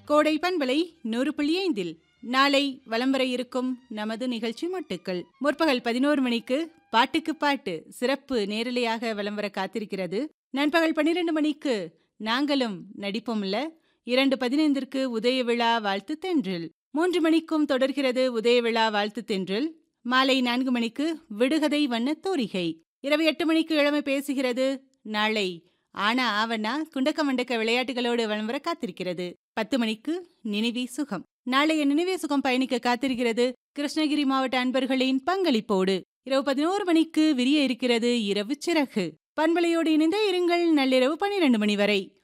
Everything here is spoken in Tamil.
கோடை பண்பலை நூறு புள்ளி ஐந்தில் நாளை வலம் வர இருக்கும் நமது நிகழ்ச்சி மொட்டுக்கள் முற்பகல் பதினோரு மணிக்கு பாட்டுக்கு பாட்டு சிறப்பு நேரலையாக வலம் வர காத்திருக்கிறது நண்பகல் பன்னிரண்டு மணிக்கு நாங்களும் நடிப்போம்ல இரண்டு பதினைந்திற்கு உதய விழா வாழ்த்து தென்றில் மூன்று மணிக்கும் தொடர்கிறது உதய விழா வாழ்த்து தென்றில் மாலை நான்கு மணிக்கு விடுகதை வண்ண தோரிகை இரவு எட்டு மணிக்கு இளமை பேசுகிறது நாளை ஆனா ஆவனா குண்டக்க மண்டக்க விளையாட்டுகளோடு வலம் வர காத்திருக்கிறது பத்து மணிக்கு நினைவே சுகம் நாளைய நினைவே சுகம் பயணிக்க காத்திருக்கிறது கிருஷ்ணகிரி மாவட்ட அன்பர்களின் பங்களிப்போடு இரவு பதினோரு மணிக்கு விரிய இருக்கிறது இரவு சிறகு பண்பலையோடு இணைந்த இருங்கள் நள்ளிரவு பனிரெண்டு மணி வரை